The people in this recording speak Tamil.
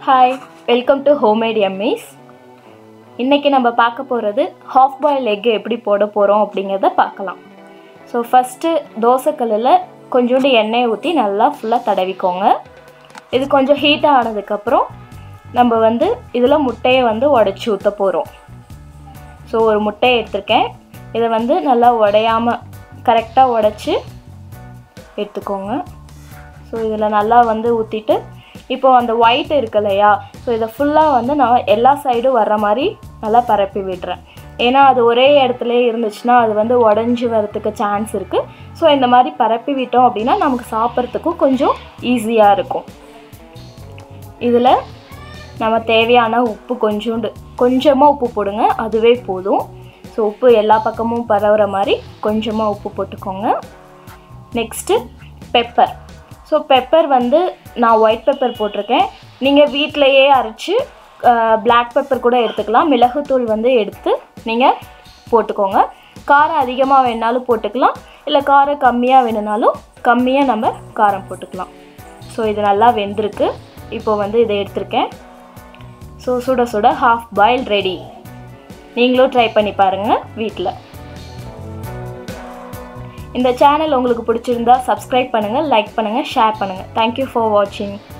hi welcome to homemade Emmy's இன்றைக்கி நம்ம பார்க்க போகிறது ஹாஃப் பாயில் எக்கு எப்படி போட போகிறோம் அப்படிங்கிறத பார்க்கலாம் ஸோ ஃபஸ்ட்டு தோசைக்கல்லில் கொஞ்சோண்டு எண்ணெயை ஊற்றி நல்லா ஃபுல்லாக தடவிக்கோங்க இது கொஞ்சம் ஹீட் ஆனதுக்கப்புறம் நம்ம வந்து இதில் முட்டையை வந்து உடச்சி ஊற்ற போகிறோம் ஸோ ஒரு முட்டையை எடுத்திருக்கேன் இதை வந்து நல்லா உடையாமல் கரெக்டாக உடச்சி எடுத்துக்கோங்க ஸோ இதில் நல்லா வந்து ஊற்றிட்டு இப்போ அந்த ஒயிட் இருக்கு இல்லையா ஸோ இதை ஃபுல்லாக வந்து நான் எல்லா சைடும் வர்ற மாதிரி நல்லா பரப்பி விடுறேன் ஏன்னா அது ஒரே இடத்துல இருந்துச்சுன்னா அது வந்து உடஞ்சி வரத்துக்கு சான்ஸ் இருக்குது ஸோ இந்த மாதிரி பரப்பி விட்டோம் அப்படின்னா நமக்கு சாப்பிட்றதுக்கும் கொஞ்சம் ஈஸியாக இருக்கும் இதில் நம்ம தேவையான உப்பு கொஞ்சோண்டு கொஞ்சமாக உப்பு போடுங்க அதுவே போதும் ஸோ உப்பு எல்லா பக்கமும் பரவுற மாதிரி கொஞ்சமாக உப்பு போட்டுக்கோங்க நெக்ஸ்ட்டு பெப்பர் ஸோ பெப்பர் வந்து நான் ஒயிட் பெப்பர் போட்டிருக்கேன் நீங்கள் வீட்டிலையே அரைச்சி பிளாக் பெப்பர் கூட எடுத்துக்கலாம் மிளகுத்தூள் வந்து எடுத்து நீங்கள் போட்டுக்கோங்க காரம் அதிகமாக வேணாலும் போட்டுக்கலாம் இல்லை காரம் கம்மியாக வேணுனாலும் கம்மியாக நம்ம காரம் போட்டுக்கலாம் ஸோ இது நல்லா வெந்திருக்கு இப்போ வந்து இதை எடுத்திருக்கேன் ஸோ சுட சுட ஹாஃப் பாயில் ரெடி நீங்களும் ட்ரை பண்ணி பாருங்கள் வீட்டில் இந்த சேனல் உங்களுக்கு பிடிச்சிருந்தா சப்ஸ்கிரைப் பண்ணுங்கள் லைக் பண்ணுங்கள் ஷேர் பண்ணுங்கள் தேங்க்யூ ஃபார் வாட்சிங்